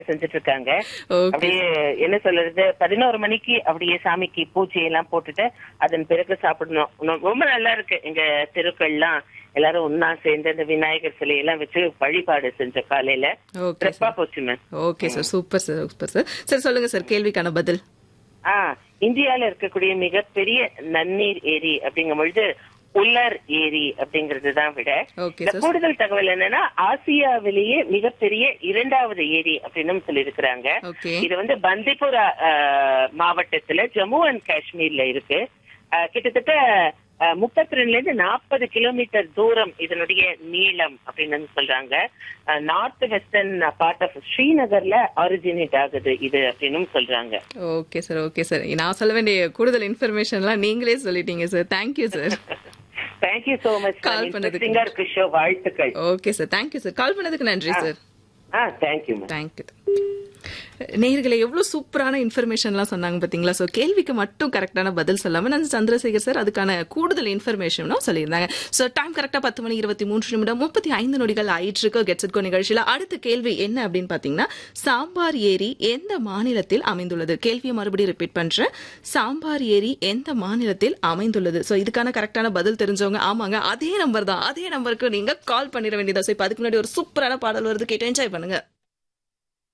செஞ்சுட்டு இருக்காங்க ஓகே அப்படியே என்ன சொல்றது பதினோரு மணிக்கு அப்படியே சாமிக்கு பூஜை எல்லாம் போட்டுட்டு அதன் பிறகு சாப்பிடணும் இன்னும் ரொம்ப நல்லா இருக்கு எங்க தெருக்கள்லாம் எல்லாரும் ஒன்னா சேர்ந்து அந்த விநாயகர் சிலையெல்லாம் வச்சு வழிபாடு செஞ்ச காலையில ஓகே சிறப்பா போச்சு ma'am okay sir super sir super sir sir சொல்லுங்க சார் கேள்விக்கான பதில் ஆ இந்தியால இருக்கக்கூடிய மிகப்பெரிய நன்னீர் ஏரி அப்படிங்கும் பொழுது உலர் ஏரி அப்படிங்கறது தான் விட ஓகே இந்த சார் கூடுதல் தகவல் என்னன்னா ஆசியாவிலேயே மிகப்பெரிய இரண்டாவது ஏரி அப்படின்னு சொல்லியிருக்கிறாங்க ஓகே இது வந்து பந்திபுரா அஹ், மாவட்டத்துல ஜம்மு அண்ட் காஷ்மீர்ல இருக்கு அஹ், கிட்டத்தட்ட முப்பத்தி ரெண்டுல இருந்து நாற்பது கிலோமீட்டர் தூரம் இதனுடைய நீளம் அப்படின்னு சொல்றாங்க நார்த் வெஸ்டர்ன் பார்ட் ஆஃப் ஸ்ரீநகர்ல ஆரிஜினேட் ஆகுது இது அப்படின்னு சொல்றாங்க ஓகே சார் ஓகே சார் நான் சொல்ல வேண்டிய கூடுதல் இன்ஃபர்மேஷன்லாம் நீங்களே சொல்லிட்டீங்க sir thank you sir thank you so much Call பண்ணதுக்கு. இன்ட்ரெஸ்டிங்கா இருக்கு ஷோ வாழ்த்துக்கள் okay sir thank you sir call பண்ணதுக்கு நன்றி சார் ஆ தேங்க்யூ மேம் தேங்க்யூ நேயர்களை எவ்வளவு சூப்பரான இன்ஃபர்மேஷன்லாம் சொன்னாங்க பாத்தீங்களா சோ கேள்விக்கு மட்டும் கரெக்டான பதில் சொல்லாம நான் சந்திரசேகர் சார் அதுக்கான கூடுதல் இன்ஃபர்மேஷனும் சொல்லியிருந்தாங்க சோ டைம் கரெக்டா பத்து மணி இருபத்தி மூன்று நிமிடம் முப்பத்தி ஐந்து நொடிகள் ஆயிட்டு இருக்கு கெட்ஸட்கோ நிகழ்ச்சியில அடுத்த கேள்வி என்ன அப்படின்னு பாத்தீங்கன்னா சாம்பார் ஏரி எந்த மாநிலத்தில் அமைந்துள்ளது கேள்வியை மறுபடியும் ரிப்பீட் பண்றேன் சாம்பார் ஏரி எந்த மாநிலத்தில் அமைந்துள்ளது சோ இதுக்கான கரெக்டான பதில் தெரிஞ்சவங்க ஆமாங்க அதே நம்பர் தான் அதே நம்பருக்கு நீங்க கால் பண்ணிட வேண்டியதா சோ இப்ப அதுக்கு முன்னாடி ஒரு சூப்பரான பாடல் வருது கேட்டு என்ஜாய் பண்ணுங்க